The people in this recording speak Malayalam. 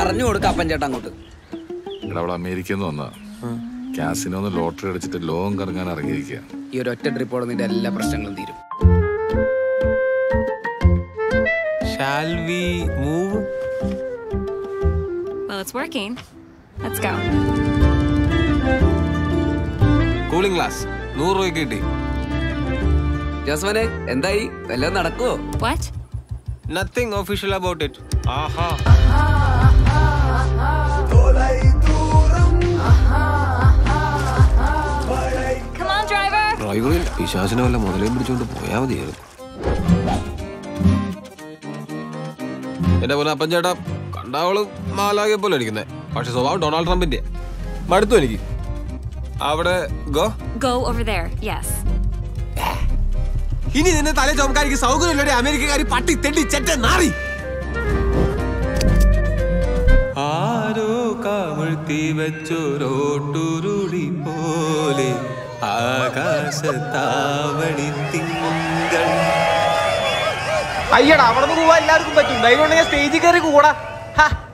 പറഞ്ഞു കൊടുക്കാം അപ്പൻ ചേട്ടാ അങ്ങോട്ട് ഇവിടെ അവിടെ അമേരിക്കയിൽ നിന്ന് വന്നാ കാസിനോന്ന് ലോട്ടറി അടിച്ചിട്ട് ലോകം കറങ്ങാൻ ഇറങ്ങിയിരിക്കുക ഈ ഒരു ഒറ്റ ട്രിപ്പോടെ നിന്റെ എല്ലാ പ്രശ്നങ്ങളും തീരും shall we move Well, it's working. Let's go. Cooling glass നൂറ് രൂപയ്ക്ക് കിട്ടി ജോസ്മനെ എന്തായി വല്ലതും നടക്കുവോ What? Nothing official about it ആഹാ Come on, driver. ഡ്രൈവറിൽ പിശാസിനെ വല്ല മുതലേം പിടിച്ചോണ്ട് പോയാ മതിയായിരുന്നു എന്റെ പോലെ അപ്പൻ ചേട്ടാ കണ്ടാവള് മാലാകെ പോലെ അടിക്കുന്നേ പക്ഷെ സ്വഭാവം ഡൊണാൾഡ് ട്രംപിന്റെ മടുത്തു എനിക്ക് അവിടെ go Go over there. Yes. ഇനി നിന്നെ തല ചുമക്കാരിക്ക് സൗകര്യമില്ലൊരു അമേരിക്കക്കാരി പട്ടി തെണ്ടി ചെറ്റ നാറി ആരോ കമിഴ്ത്തി വെച്ചോരോട്ടുരുളി പോലെ ആകാശത്താവണി തിങ്കൾ അയ്യടാ അവിടെ നിന്ന് പോവാൻ എല്ലാവർക്കും പറ്റും ധൈര്യം ഉണ്ടെങ്കിൽ സ്റ്റേജിൽ കയറി കൂടാ